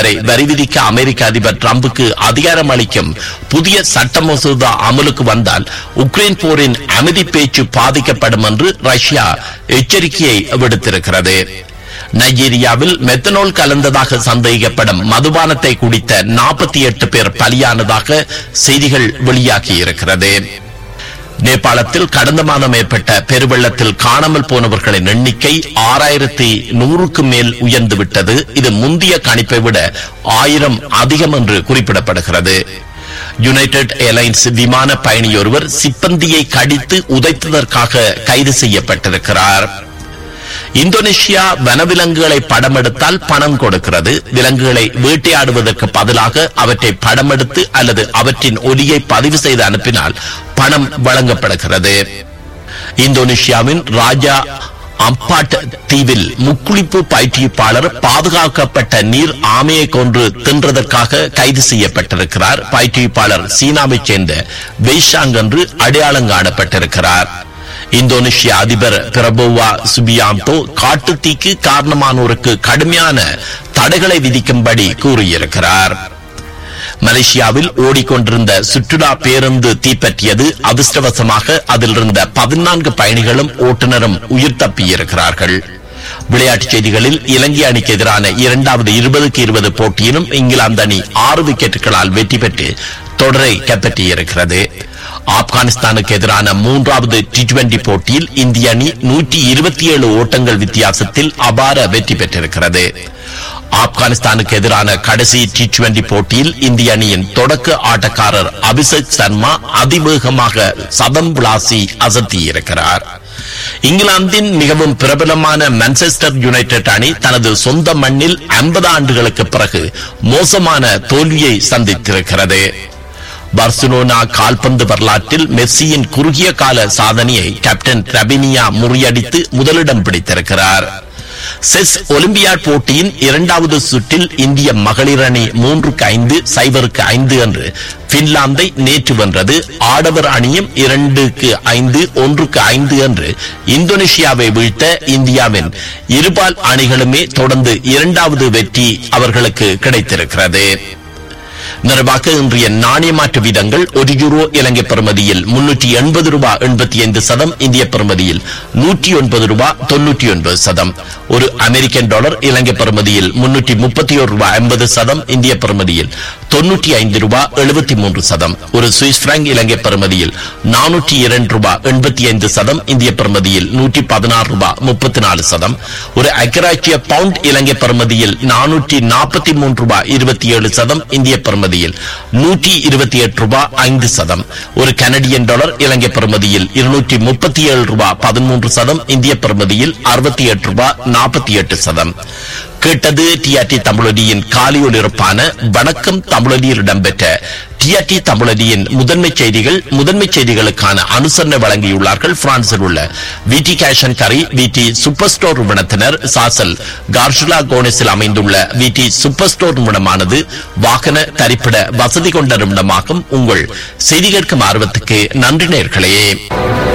வரை வரி விதிக்க அமெரிக்க அதிபர் டிரம்புக்கு அதிகாரம் அளிக்கும் புதிய சட்ட மசோதா அமலுக்கு வந்தால் உக்ரைன் போரின் அமைதி பேச்சு பாதிக்கப்படும் என்று ரஷ்யா எச்சரிக்கையை விடுத்திருக்கிறது நைஜீரியாவில் மெத்தனால் கலந்ததாக சந்தேகிக்கப்படும் மதுபானத்தை குடித்த நாற்பத்தி எட்டு பேர் பலியானதாக செய்திகள் வெளியாகியிருக்கிறது நேபாளத்தில் கடந்த மாதம் ஏற்பட்ட பெருவெள்ளத்தில் காணாமல் போனவர்களின் எண்ணிக்கை ஆறாயிரத்தி நூறுக்கு மேல் உயர்ந்துவிட்டது இது முந்தைய கணிப்பை விட ஆயிரம் அதிகம் என்று குறிப்பிடப்படுகிறது யுனைடெட் ஏர்லைன்ஸ் விமான பயணியொருவர் சிப்பந்தியை கடித்து உதைத்ததற்காக கைது செய்யப்பட்டிருக்கிறார் இந்தோனேஷியா வனவிலங்குகளை படமெடுத்தால் பணம் கொடுக்கிறது விலங்குகளை வேட்டையாடுவதற்கு பதிலாக அவற்றை படமெடுத்து அல்லது அவற்றின் ஒலியை பதிவு செய்து அனுப்பினால் பணம் வழங்கப்படுகிறது இந்தோனேஷியாவின் ராஜா அம்பாட் தீவில் முக்குளிப்பு பயிற்றுவிப்பாளர் பாதுகாக்கப்பட்ட நீர் ஆமையை கொன்று தின்றதற்காக கைது செய்யப்பட்டிருக்கிறார் பயிற்றுவிப்பாளர் சீனாவைச் சேர்ந்த வெய்ஷாங் என்று அடையாளம் காணப்பட்டிருக்கிறார் இந்தோனேஷிய அதிபர் பிரபோவா சுபியாந்தோ காட்டுத்தீக்கு காரணமானோருக்கு கடுமையான தடைகளை விதிக்கும்படி கூறியிருக்கிறார் மலேசியாவில் ஓடிக்கொண்டிருந்த சுற்றுலா பேருந்து தீப்பற்றியது அதிர்ஷ்டவசமாக அதில் இருந்த பதினான்கு பயணிகளும் ஓட்டுநரும் உயிர் தப்பியிருக்கிறார்கள் விளையாட்டுச் செய்திகளில் இலங்கை அணிக்கு எதிரான இரண்டாவது இருபதுக்கு இருபது போட்டியிலும் இங்கிலாந்து அணி ஆறு விக்கெட்டுகளால் வெற்றி பெற்று தொடரை கைப்பற்றியிருக்கிறது ஆப்கானிஸ்தானுக்கு எதிரான மூன்றாவது டி டுவெண்டி போட்டியில் இந்திய அணி நூற்றி இருபத்தி ஏழு ஓட்டங்கள் வித்தியாசத்தில் அபார வெற்றி பெற்றிருக்கிறது ஆப்கானிஸ்தானுக்கு எதிரான கடைசி டி டுவெண்டி போட்டியில் இந்திய அணியின் தொடக்க ஆட்டக்காரர் அபிஷேக் சர்மா அதிவேகமாக சதம் விளாசி அசத்தியிருக்கிறார் இங்கிலாந்தின் மிகவும் பிரபலமான மான்செஸ்டர் யுனைடெட் அணி தனது சொந்த மண்ணில் ஐம்பது ஆண்டுகளுக்கு பிறகு மோசமான தோல்வியை சந்தித்திருக்கிறது பார்சிலோனா கால்பந்து வரலாற்றில் மெஸ்ஸியின் குறுகிய கால சாதனையை கேப்டன் ரபினியா முறியடித்து முதலிடம் பிடித்திருக்கிறார் செஸ் ஒலிம்பியாட் போட்டியின் இரண்டாவது சுற்றில் இந்திய மகளிர் அணி மூன்றுக்கு ஐந்து சைபருக்கு ஐந்து என்று பின்லாந்தை நேற்று வென்றது ஆடவர் அணியும் இரண்டுக்கு ஐந்து ஒன்றுக்கு ஐந்து என்று இந்தோனேஷியாவை வீழ்த்த இந்தியாவின் இருபால் அணிகளுமே தொடர்ந்து இரண்டாவது வெற்றி அவர்களுக்கு கிடைத்திருக்கிறது நிறைவாக இன்றைய நாணய மாற்று வீதங்கள் ஒரு யூரோ இலங்கை பெறுமதியில் முன்னூற்றி எண்பது ரூபாய் எண்பத்தி ஐந்து சதம் இந்திய பெறுமதியில் நூற்றி ஒன்பது ரூபாய் தொன்னூற்றி ஒன்பது சதம் ஒரு அமெரிக்கன் டாலர் இலங்கை பெறுமதியில் முன்னூற்றி முப்பத்தி ஒரு ரூபாய் ஐம்பது சதம் இந்திய பெறுமதியில் தொன்னூற்றி ஐந்து ரூபாய் எழுபத்தி மூன்று சதம் ஒரு சுவிஸ் பிராங்க் இலங்கை பெறுமதியில் நானூற்றி இரண்டு ரூபாய் எண்பத்தி ஐந்து சதம் இந்திய பெறுமதியில் நூற்றி பதினாறு ரூபாய் முப்பத்தி நாலு சதம் ஒரு அக்கராட்சிய பவுண்ட் இலங்கை பெறுமதியில் நானூற்றி நாற்பத்தி மூன்று ரூபாய் இருபத்தி ஏழு சதம் இந்திய பெறுமதியில் நூற்றி இருபத்தி எட்டு ரூபாய் ஐந்து சதம் ஒரு கனடியன் டாலர் இலங்கை பெறுமதியில் இருநூற்றி முப்பத்தி ஏழு ரூபாய் பதிமூன்று சதம் இந்திய பெறுமதியில் அறுபத்தி எட்டு ரூபாய் நாற்பத்தி எட்டு சதம் கேட்டது டிஆர்டி தமிழொலியின் காலியொலிருப்பான வணக்கம் தமிழொலியில் இடம்பெற்ற டிஆர்டி தமிழொலியின் முதன்மை செய்திகள் முதன்மை செய்திகளுக்கான அனுசரணை வழங்கியுள்ளார்கள் பிரான்சில் உள்ள விடி கேஷன் கரி விடி சூப்பர் ஸ்டோர் நிறுவனத்தினர் சாசல் கார்ஷுலா கோனஸில் அமைந்துள்ள விடி சூப்பர் ஸ்டோர் நிறுவனமானது வாகன தரிப்பிட வசதி கொண்ட நிறுவனமாகும் உங்கள் செய்தி கேட்கும் ஆர்வத்துக்கு நன்றி நேர்களே